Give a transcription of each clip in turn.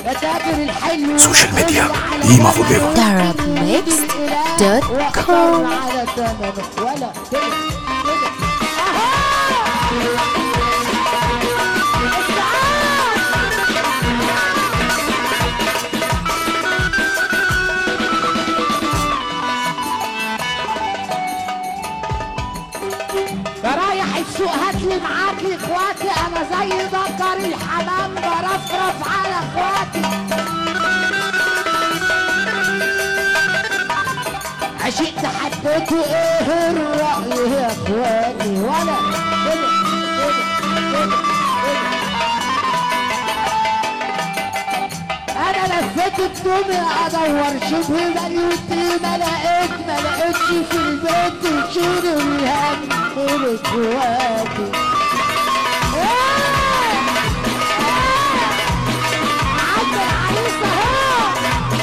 بتاجر الحلو سوشيال ميديا قيمة فضيلة Arabmixed.com على ثمنه ولا كده كده رايح السوق هاتلي معاك اخواتي انا زي دكر الحمام برفرف على اخواتي عشقت حبيته ايه الرأي يا اخواتي ولا كده كده كده كده انا لفيت الدنيا ادور شبه مليوتي ما لقيت ما لقيتش في البيت تشيل الهم من اخواتي إيه! إيه! عبد العريس اهو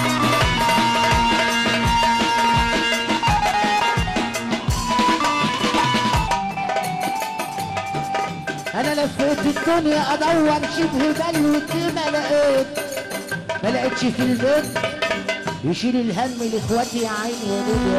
انا لفيت الدنيا ادور شبه بلوتي ما لقيت ما لقيتش في البيت يشيل الهم لاخواتي يا عيني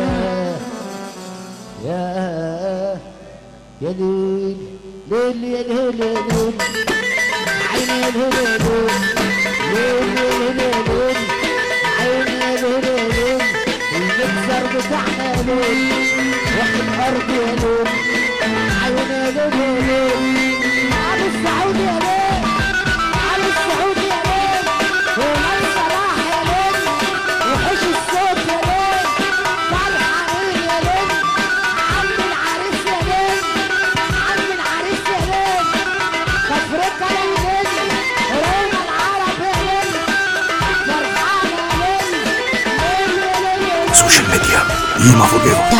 يا ليل يا يا ليل ليل يا ليل يا ليل عيني يا ليل يا ليل ليل يا ليل يا ليل عيني يا ليل يا ليل المكسر بتاعنا يا ليل واخد ارض يا ليل عيني يا ليل يا ليل علي السعودي يا ليل علي السعودي يا ليل ومن صلاح يا ليل وحش الصوت يا ليل فرحانين يا ليل عم العريس يا ليل عم العريس يا ليل افريقيا يا ليل روما العرب يا ليل فرحانه يا ليل ليل يا ليل يا ليل سوشيال ميديا قيمة فضيلة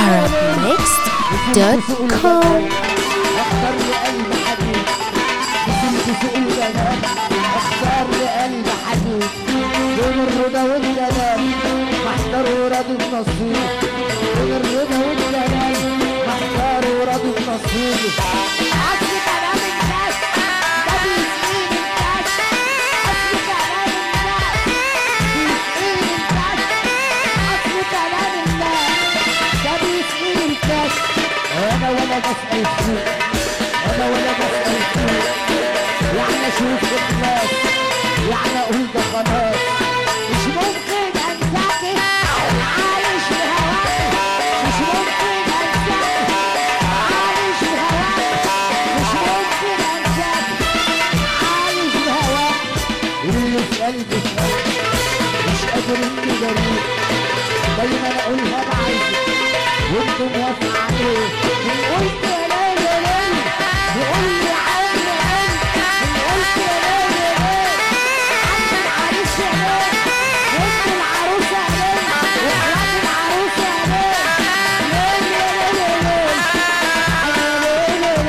Arabmixed.com اختار لقلب حبيب كنت في البنات اختار لقلب حبيب بين الرضا والجلال محتار وراضي بنصيب بين الرضا والجلال محتار وراضي بنصيب اصل كلام الناس ده بيسقيني الناس اصل كلام الناس بيسقيني الناس اصل كلام الناس ده بيسقيني الناس انا ولا بسأل فيه انا ولا بسأل فيه يعني اشوف الناس يعني اقول ده خلاص مش ممكن انساكي عايش بهواك مش ممكن انساكي عايش بهواك مش ممكن انساكي عايش بهواك اللي في قلبي في قلبي مش قادر اني جريء دايما اقولها انا عايزك وانت موافق عليه من قلت يا ليل يا ليل بقول لي عين يا عين من قلت يا ليل يا ليل عند العريس يا ليل وانت العروسه يا ليل واخوات العروسه يا ليل ليل يا ليل يا ليل عين يا ليل يا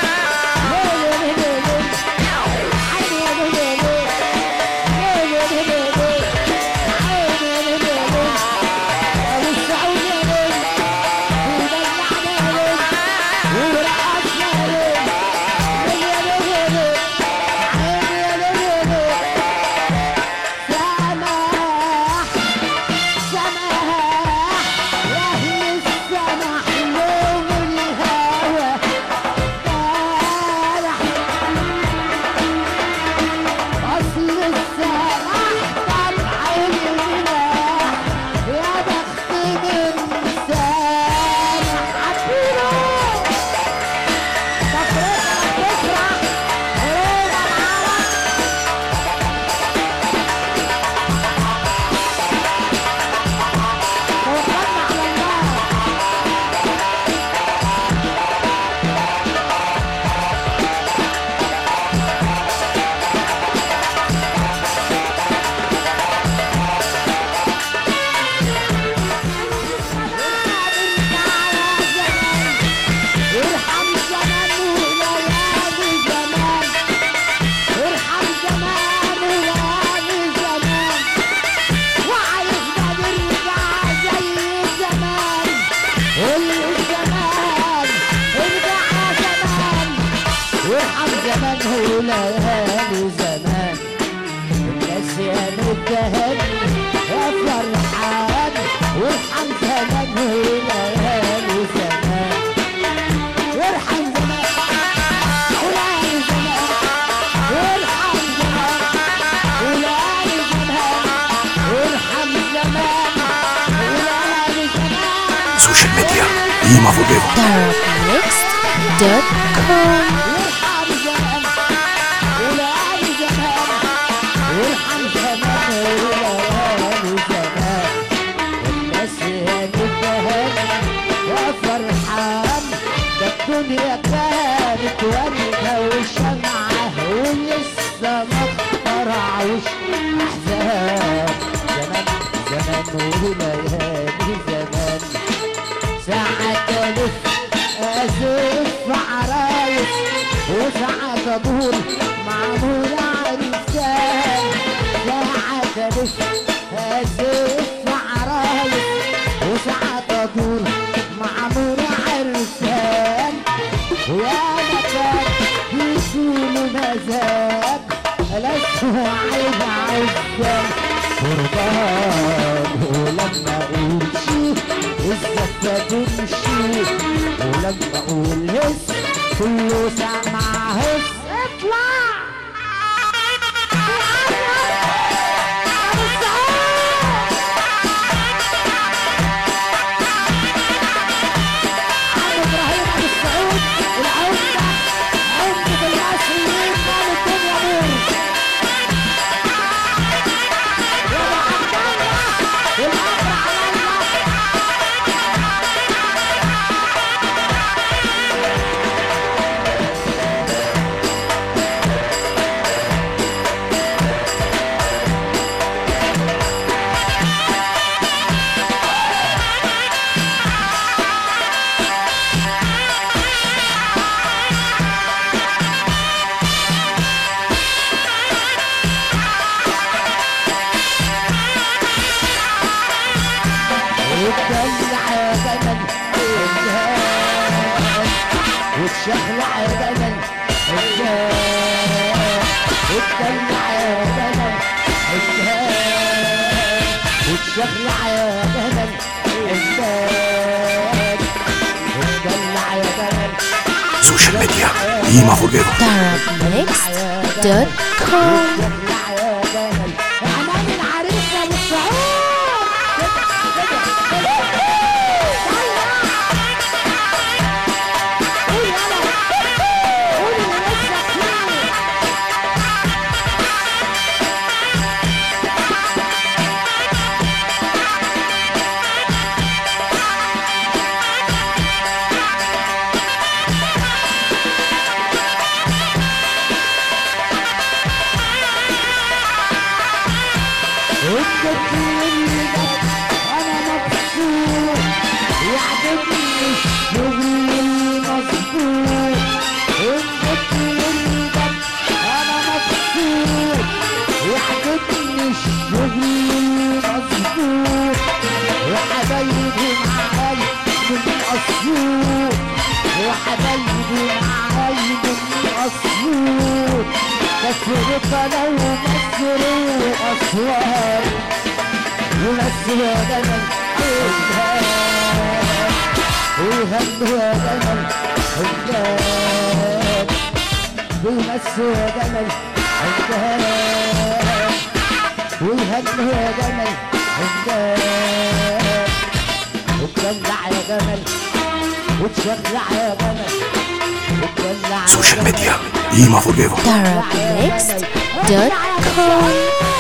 ليل ليل يا ليل يا ليل عين يا ليل يا ليل ليل يا ليل يا ليل عين يا ليل يا ليل ابو السعود يا ليل ودلعنا يا ليل ورقصنا يا ليل ليل يا ليل يا ليل عين يا ليل يا ليل سماح سماح يا اهل السماح يوم الهوى فرح أصل السماح طبع الملاح يا بخت من سامح عبيرو تفرح تفرح روما العرب توكلنا على الله ارحم زمان وليالي زمان ارحم زمان وليالي زمان وعايزنا نرجع زي زمان الزمان ارجع زمان ارحم زمان وليالي زمان الناس يا نجم Ima Forever. Darknext.com وارحم زمان ولعب زمان وارحم زمان ولعب زمان الناس هنتهان يا فرحان ده الدنيا كانت وردة وشمعة ولسه ما اخترعوش أحزان زمان زمان وليالي زمان ساعة ألف أزف عرايس وساعة أدور معمول عرسان ساعة ألف أزف عرايس وساعة أدور معمول عرسان ويا مكان بيقولوا مزاج لسه عايز عزام قربان ولما اقول شي الزفة تمشي ولما اقول هس كله سمع هس اطلع عم ابراهيم ابو السعود العمده عمده المصريين مال الدنيا نور يا عبد الله والامر على الله وتدلع يا جمل الجهاد وتشخلع يا جمل الجهاد وتدلع يا جمل الجهاد وتشخلع يا جمل الجهاد وتدلع يا جمل Social media. Ima Forever. Darknext.com وتدلع يا جمل امان العريس يا ابو السعود كده كده كده قول يلا قول اللي نفسك فيه والتكليم انا مبسوط يعجبني الشغل المظبوط والتكليم انا مبسوط يعجبني الشغل المظبوط وحبايبي معاي من اسيوط وحبايبي معاي من اسيوط كسرت لو مصر واسوار ونسوا دمن حبان ويهنوا دمن حبان ويمسوا دمن حبان ويهنوا دمن حبان وتدلع يا جمل وتشجع يا جمل وتدلع يا Social جمل. media. Ima Forever. Darknext.com